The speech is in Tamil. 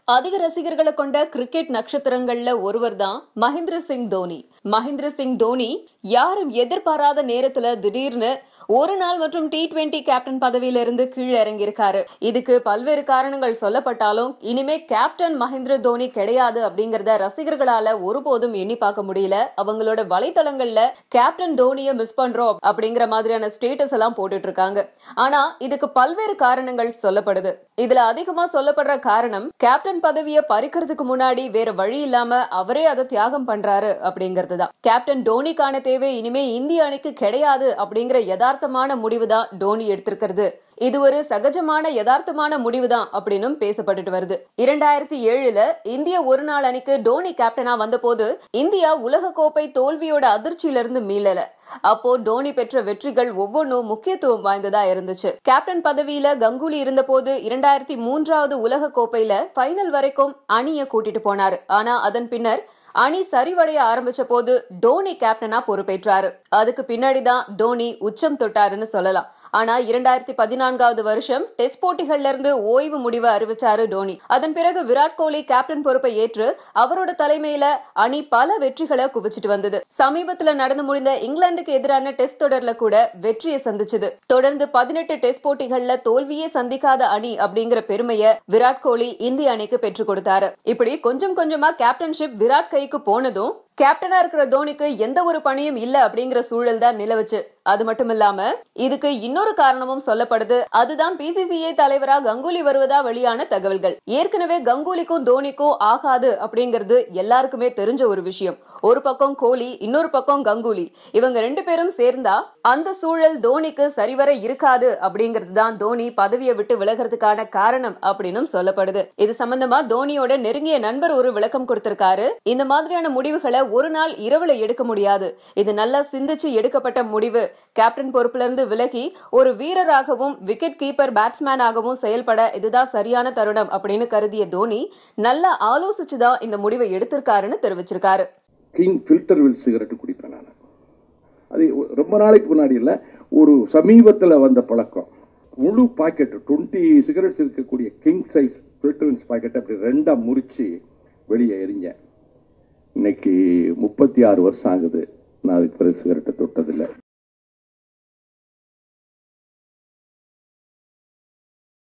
அதிக ரசிகர்களை கொண்ட கிரிக்கெட் நட்சத்திரங்கள்ல ஒருவர் தான் மகேந்திர சிங் தோனி மகேந்திர சிங் தோனி யாரும் எதிர்பாராத நேரத்துல திடீர்னு ஒரு நாள் மற்றும் டி டுவெண்டி கேப்டன் பதவியில இருந்து கீழே இறங்கியிருக்காரு இதுக்கு பல்வேறு காரணங்கள் சொல்லப்பட்டாலும் இனிமே கேப்டன் மகேந்திர தோனி கிடையாது அப்படிங்கறத ரசிகர்களால ஒருபோதும் எண்ணி பார்க்க முடியல அவங்களோட வலைத்தளங்கள்ல கேப்டன் தோனிய மிஸ் பண்றோம் அப்படிங்கிற மாதிரியான ஸ்டேட்டஸ் எல்லாம் போட்டுட்டு இருக்காங்க ஆனா இதுக்கு பல்வேறு காரணங்கள் சொல்லப்படுது இதுல அதிகமா சொல்லப்படுற காரணம் கேப்டன் பதவியை பறிக்கிறதுக்கு முன்னாடி வேற வழி இல்லாம அவரே அதை தியாகம் பண்றாரு அப்படிங்கிறது தான் கேப்டன் டோனிக்கான தேவை இனிமே இந்திய அணிக்கு கிடையாது அப்படிங்கிற யதார்த்தமான முடிவு தான் டோனி எடுத்திருக்கிறது இது ஒரு சகஜமான யதார்த்தமான முடிவு தான் அப்படின்னும் பேசப்பட்டுட்டு வருது இரண்டாயிரத்தி ஏழுல இந்திய ஒரு நாள் அணிக்கு டோனி கேப்டனா வந்தபோது இந்தியா உலக கோப்பை தோல்வியோட அதிர்ச்சியிலிருந்து மீளல அப்போ டோனி பெற்ற வெற்றிகள் ஒவ்வொன்றும் முக்கியத்துவம் வாய்ந்ததா இருந்துச்சு கேப்டன் பதவியில கங்குலி இருந்தபோது இரண்டாயிரத்தி மூன்றாவது உலக கோப்பையில ஃபைனல் வரைக்கும் அணிய கூட்டிட்டு போனாரு ஆனா அதன் பின்னர் அணி சரிவடைய ஆரம்பிச்ச போது டோனி கேப்டனா பொறுப்பேற்றாரு அதுக்கு பின்னாடிதான் டோனி உச்சம் தொட்டாருன்னு சொல்லலாம் ஆனா இரண்டாயிரத்தி பதினான்காவது வருஷம் டெஸ்ட் போட்டிகள்ல இருந்து ஓய்வு முடிவு அறிவிச்சாரு டோனி அதன் பிறகு விராட் கோலி கேப்டன் பொறுப்பை ஏற்று அவரோட தலைமையில அணி பல வெற்றிகளை குவிச்சிட்டு வந்தது சமீபத்துல நடந்து முடிந்த இங்கிலாந்துக்கு எதிரான டெஸ்ட் தொடர்ல கூட வெற்றியை சந்திச்சது தொடர்ந்து பதினெட்டு டெஸ்ட் போட்டிகள்ல தோல்வியே சந்திக்காத அணி அப்படிங்கிற பெருமையை விராட் கோலி இந்திய அணிக்கு பெற்றுக் கொடுத்தாரு இப்படி கொஞ்சம் கொஞ்சமா கேப்டன்ஷிப் விராட் கைக்கு போனதும் கேப்டனா இருக்கிற தோனிக்கு எந்த ஒரு பணியும் இல்ல அப்படிங்கிற சூழல் தான் நிலவுச்சு அது மட்டும் இல்லாம இதுக்கு இன்னொரு காரணமும் சொல்லப்படுது அதுதான் பிசிசிஐ தலைவரா கங்குலி வருவதா வெளியான தகவல்கள் ஏற்கனவே கங்குலிக்கும் தோனிக்கும் ஆகாது அப்படிங்கிறது எல்லாருக்குமே தெரிஞ்ச ஒரு விஷயம் ஒரு பக்கம் கோலி இன்னொரு பக்கம் கங்குலி இவங்க ரெண்டு பேரும் சேர்ந்தா அந்த சூழல் தோனிக்கு சரிவர இருக்காது அப்படிங்கிறது தான் தோனி பதவியை விட்டு விலகிறதுக்கான காரணம் அப்படின்னும் சொல்லப்படுது இது சம்பந்தமா தோனியோட நெருங்கிய நண்பர் ஒரு விளக்கம் கொடுத்திருக்காரு இந்த மாதிரியான முடிவுகளை ஒரு நாள் இரவுல எடுக்க முடியாது இது நல்லா சிந்திச்சு எடுக்கப்பட்ட முடிவு கேப்டன் பொறுப்புல இருந்து விலகி ஒரு வீரராகவும் விக்கெட் கீப்பர் பேட்ஸ்மேனாகவும் செயல்பட இதுதான் சரியான தருணம் அப்படின்னு கருதிய தோனி நல்லா ஆலோசிச்சுதான் இந்த முடிவை எடுத்திருக்காருன்னு தெரிவிச்சிருக்காரு கிங் ஃபில்டர் வில் சிகரெட் குடிப்பேன் நான் அது ரொம்ப நாளைக்கு முன்னாடி இல்லை ஒரு சமீபத்தில் வந்த பழக்கம் முழு பாக்கெட் டுவெண்ட்டி சிகரெட்ஸ் இருக்கக்கூடிய கிங் சைஸ் ஃபில்டர்ஸ் பாக்கெட் அப்படி ரெண்டாக முறிச்சு வெளியே எரிஞ்சேன் இன்னைக்கு முப்பத்தி ஆறு வருஷம் ஆகுது நான் அதுக்கு பிறகு சிகரெட்டை தொட்டதில்லை